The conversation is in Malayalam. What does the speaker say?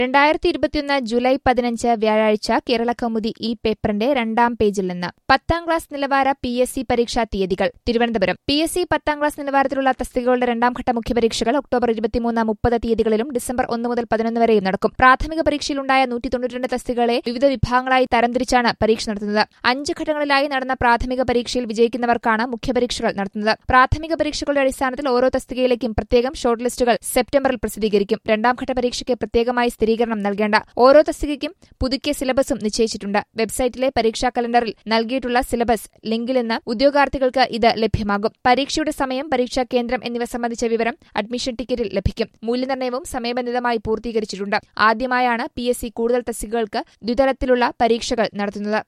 രണ്ടായിരത്തി ഇരുപത്തിയൊന്ന് ജൂലൈ പതിനഞ്ച് വ്യാഴാഴ്ച കേരള കൗമുദി ഈ പേപ്പറിന്റെ രണ്ടാം പേജിൽ നിന്ന് പത്താം ക്ലാസ് നിലവാര പി എസ് സി പരീക്ഷാ തീയതികൾ തിരുവനന്തപുരം പി എസ് സി പത്താം ക്ലാസ് നിലവാരത്തിലുള്ള തസ്തികകളുടെ രണ്ടാംഘട്ട മുഖ്യപരീക്ഷകൾ ഒക്ടോബർ ഇരുപത്തിമൂന്ന് മുപ്പത് തീയതികളിലും ഡിസംബർ ഒന്ന് മുതൽ പതിനൊന്ന് വരെയും നടക്കും പ്രാഥമിക പരീക്ഷയിലുണ്ടായ നൂറ്റി തൊണ്ണൂറ്റിരണ്ട് തസ്തികകളെ വിവിധ വിഭാഗങ്ങളായി തരംതിരിച്ചാണ് പരീക്ഷ നടത്തുന്നത് അഞ്ച് ഘട്ടങ്ങളിലായി നടന്ന പ്രാഥമിക പരീക്ഷയിൽ വിജയിക്കുന്നവർക്കാണ് മുഖ്യപരീക്ഷകൾ നടത്തുന്നത് പ്രാഥമിക പരീക്ഷകളുടെ അടിസ്ഥാനത്തിൽ ഓരോ തസ്തികയിലേക്കും പ്രത്യേകം ഷോർട്ട് ലിസ്റ്റുകൾ സെപ്റ്റംബറിൽ പ്രസിദ്ധീകരിക്കും രണ്ടാംഘട്ട പരീക്ഷയ്ക്ക് പ്രത്യേകമായി സ്ഥിരീകരണം നൽകേണ്ട ഓരോ തസ്തികയ്ക്കും പുതുക്കിയ സിലബസും നിശ്ചയിച്ചിട്ടുണ്ട് വെബ്സൈറ്റിലെ പരീക്ഷാ കലണ്ടറിൽ നൽകിയിട്ടുള്ള സിലബസ് ലിങ്കിൽ നിന്ന് ഉദ്യോഗാർത്ഥികൾക്ക് ഇത് ലഭ്യമാകും പരീക്ഷയുടെ സമയം പരീക്ഷാ കേന്ദ്രം എന്നിവ സംബന്ധിച്ച വിവരം അഡ്മിഷൻ ടിക്കറ്റിൽ ലഭിക്കും മൂല്യനിർണ്ണയവും സമയബന്ധിതമായി പൂർത്തീകരിച്ചിട്ടുണ്ട് ആദ്യമായാണ് പി കൂടുതൽ തസ്തികകൾക്ക് ദ്വിതലത്തിലുള്ള പരീക്ഷകൾ നടത്തുന്നത്